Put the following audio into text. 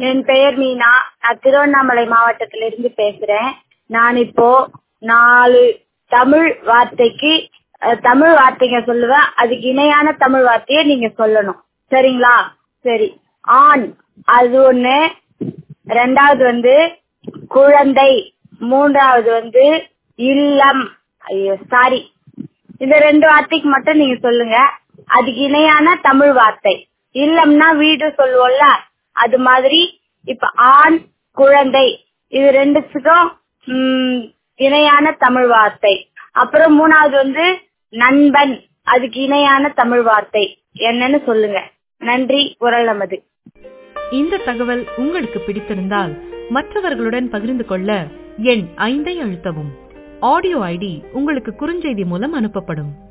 என் பெயர் மீனா நான் திருவண்ணாமலை மாவட்டத்திலிருந்து பேசுறேன் நான் இப்போ நாலு தமிழ் வார்த்தைக்கு அஹ், தமிழ் வார்த்தைங்க சொல்லுவேன் அதுக்கு இணையான தமிழ் வார்த்தையை நீங்க சொல்லணும் சரிங்களா சரி ஆண் அது ஒண்ணு ரெண்டாவது வந்து குழந்தை மூன்றாவது வந்து இல்லம் ஐயோ சாரி இந்த ரெண்டு வார்த்தைக்கு மட்டும் நீங்க சொல்லுங்க அதுக்கு இணையான தமிழ் வார்த்தை இல்லம்னா வீடு சொல்லுவோம்ல அது மாதிரி இப்ப ஆண் குழந்தை இது ரெண்டுத்துக்கும் ம், இணையான தமிழ் வார்த்தை அப்புறம் மூணாவது வந்து நண்பன் அதுக்கு இணையான தமிழ் வார்த்தை என்னன்னு சொல்லுங்க நன்றி குரல் நமது இந்த தகவல் உங்களுக்கு பிடித்திருந்தால் மற்றவர்களுடன் பகிர்ந்து கொள்ள எண் ஐந்தை அழுத்தவும் ஆடியோ ஐடி உங்களுக்கு குறுஞ்செய்தி மூலம் அனுப்பப்படும்